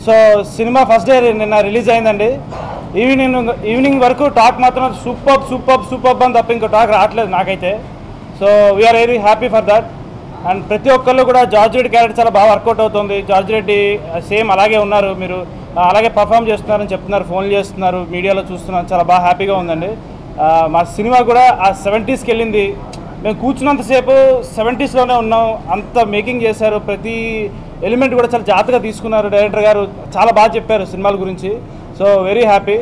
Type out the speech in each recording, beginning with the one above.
So cinema first day నిన్న release అయిందండి evening evening వరకు టాక్ మాత్రం సూపర్ సూపర్ సూపర్ అని తప్ప ఇంకో టాక్ రావట్లేదు నాకైతే so we're very happy for that and ప్రతి ఒక్కళ్ళు కూడా జార్జ్ రెడ్డి క్యారెక్టర్ చాలా బాగా వర్కౌట్ అవుతుంది జార్జ్ రెడ్డి సేమ్ అలాగే ఉన్నారు మీరు ఆ, అలాగే పర్ఫామ్ చేస్తున్నారని చెప్తున్నారు ఫోన్లు చేస్తున్నారు మీడియాలో చూస్తున్నారు చాలా బాగా హ్యాపీగా ఉందండి ఆ, మా సినిమా కూడా ఆ సెవెంటీస్కి వెళ్ళింది మేము కూర్చున్నంతసేపు సెవెంటీస్లోనే ఉన్నాం అంత మేకింగ్ చేశారు ప్రతి ఎలిమెంట్ కూడా చాలా జాగ్రత్తగా తీసుకున్నారు డైరెక్టర్ గారు చాలా బాగా చెప్పారు సినిమాల గురించి సో వెరీ హ్యాపీ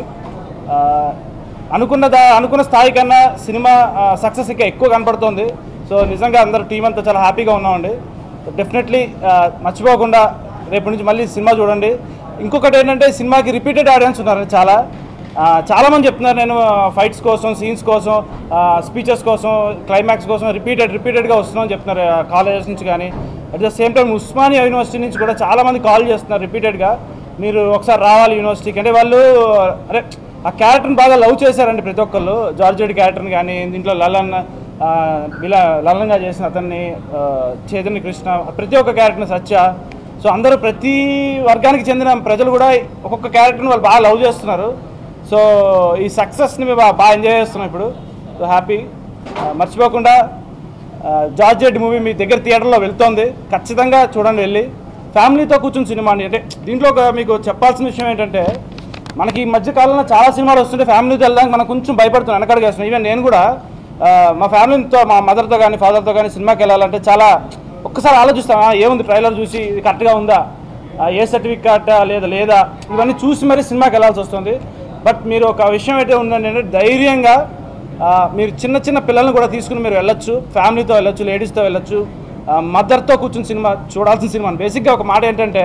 అనుకున్న దా అనుకున్న స్థాయి కన్నా సినిమా సక్సెస్ ఇంకా ఎక్కువ కనపడుతుంది సో నిజంగా అందరు టీం అంతా చాలా హ్యాపీగా ఉన్నామండి డెఫినెట్లీ మర్చిపోకుండా రేపు నుంచి మళ్ళీ సినిమా చూడండి ఇంకొకటి ఏంటంటే సినిమాకి రిపీటెడ్ ఆడియన్స్ ఉన్నారు చాలా ఆ, చాలామంది చెప్తున్నారు నేను ఫైట్స్ కోసం సీన్స్ కోసం స్పీచెస్ కోసం క్లైమాక్స్ కోసం రిపీటెడ్ రిపీటెడ్గా వస్తున్నాం అని చెప్తున్నారు కాలేజెస్ నుంచి కానీ at the same time Osmania university నుంచి కూడా చాలామంది కాల్ చేస్తున్నారు రిపీటెడ్గా మీరు ఒకసారి రావాలి యూనివర్సిటీకి అంటే వాళ్ళు అరే ఆ క్యారెక్టర్ని బాగా లవ్ చేశారండి ప్రతి ఒక్కళ్ళు జార్జ్ రెడ్డి క్యారెక్టర్ని కానీ దీంట్లో లలన్ ఆ, ఇలా లలన్గా చేసిన అతన్ని ఆ, చైతన్య కృష్ణ ప్రతి ఒక్క క్యారెక్టర్ని సత్య సో అందరూ ప్రతి వర్గానికి చెందిన ప్రజలు కూడా ఒక్కొక్క క్యారెక్టర్ని వాళ్ళు బాగా లవ్ చేస్తున్నారు సో ఈ సక్సెస్ని మేము బాగా బాగా ఎంజాయ్ చేస్తున్నాం ఇప్పుడు సో హ్యాపీ మర్చిపోకుండా ఆ, జార్జ్ రెడ్డి మూవీ మీ దగ్గర థియేటర్లో వెళ్తోంది ఖచ్చితంగా చూడండి వెళ్ళి ఫ్యామిలీతో కూర్చుని సినిమా అండి అంటే దీంట్లో ఒక మీకు చెప్పాల్సిన విషయం ఏంటంటే మనకి ఈ మధ్య కాలంలో చాలా సినిమాలు వస్తుంటే ఫ్యామిలీతో వెళ్ళడానికి మనం కొంచెం భయపడుతున్నాం వెనకడుగేస్తున్నాం ఈవెన్ నేను కూడా ఆ, మా ఫ్యామిలీతో మా మదర్తో కానీ ఫాదర్తో కానీ సినిమాకి వెళ్ళాలంటే చాలా ఒక్కసారి ఆలోచిస్తాం "ఆ, ఏముంది ట్రైలర్ చూసి ఇది కరెక్ట్గా ఉందా ఆ, ఏ సర్టిఫికేట్ లేదా లేదా ఇవన్నీ చూసి మరీ సినిమాకి వెళ్ళాల్సి వస్తుంది బట్ మీరు ఒక విషయం అయితే ఉందంటే ధైర్యంగా ఆ, మీరు చిన్న చిన్న పిల్లల్ని కూడా తీసుకుని మీరు వెళ్ళొచ్చు ఫ్యామిలీతో వెళ్ళొచ్చు లేడీస్తో వెళ్ళొచ్చు ఆ, మదర్తో కూర్చుని సినిమా చూడాల్సిన సినిమా బేసిక్గా ఒక మాట ఏంటంటే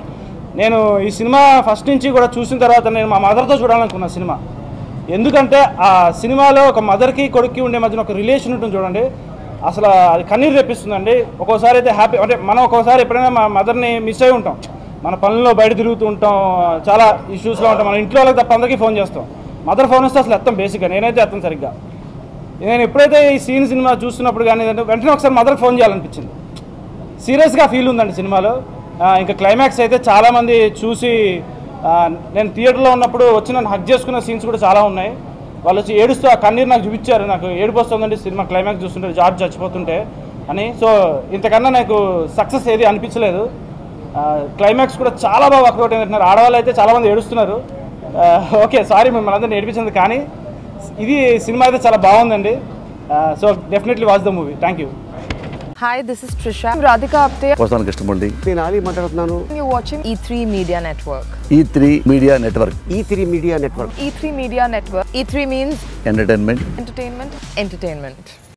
నేను ఈ సినిమా ఫస్ట్ నుంచి కూడా చూసిన తర్వాత నేను మా మదర్తో చూడాలనుకున్న సినిమా ఎందుకంటే ఆ సినిమాలో ఒక మదర్కి కొడుక్కి ఉండే మధ్యన ఒక రిలేషన్ ఉంటుంది చూడండి అసలు అది కన్నీరు తెప్పిస్తుందండి ఒక్కోసారి అయితే హ్యాపీ అంటే మనం ఒక్కోసారి ఎప్పుడైనా మా మదర్ని మిస్ అయి ఉంటాం మన పనుల్లో బయట తిరుగుతూ ఉంటాం చాలా ఇష్యూస్లో ఉంటాం మన ఇంట్లో వాళ్ళకి తప్ప అందరికీ ఫోన్ చేస్తాం మదర్ ఫోన్ వస్తే అసలు ఎత్తాం బేసిక్గా నేనైతే ఎత్తాను సరిగ్గా నేను ఎప్పుడైతే ఈ సీన్ సినిమా చూస్తున్నప్పుడు కానీ ఏదంటే వెంటనే ఒకసారి మదర్కి ఫోన్ చేయాలనిపించింది సీరియస్గా ఫీల్ ఉందండి సినిమాలో ఆ, ఇంకా క్లైమాక్స్ అయితే చాలామంది చూసి ఆ, నేను థియేటర్లో ఉన్నప్పుడు వచ్చి నన్ను హక్ చేసుకున్న సీన్స్ కూడా చాలా ఉన్నాయి వాళ్ళు వచ్చి ఏడుస్తూ ఆ కన్నీరు నాకు చూపించారు నాకు ఏడుపు వస్తుందండి సినిమా క్లైమాక్స్ చూస్తుంటే జార్జ్ చచ్చిపోతుంటే అని సో ఇంతకన్నా నాకు సక్సెస్ ఏది అనిపించలేదు ఆ, క్లైమాక్స్ కూడా చాలా బాగా వర్కౌట్ అయిందంటున్నారు ఆడవాళ్ళు అయితే చాలామంది ఏడుస్తున్నారు ఆ, ఓకే సారీ మిమ్మల్ని అందరినీ ఏడిపించింది కానీ ఇది సినిమా అయితే చాలా బాగుందండి so definitely watch the movie thank you Hi, this is Trisha. I'm Radhika Apte. వస్తాను కృష్ణమూర్తి నేను ఆలీ మాట్లాడుతున్నాను You're watching E3 Media Network. E three media network E three media network E3 Media Network. E3 means entertainment entertainment, entertainment.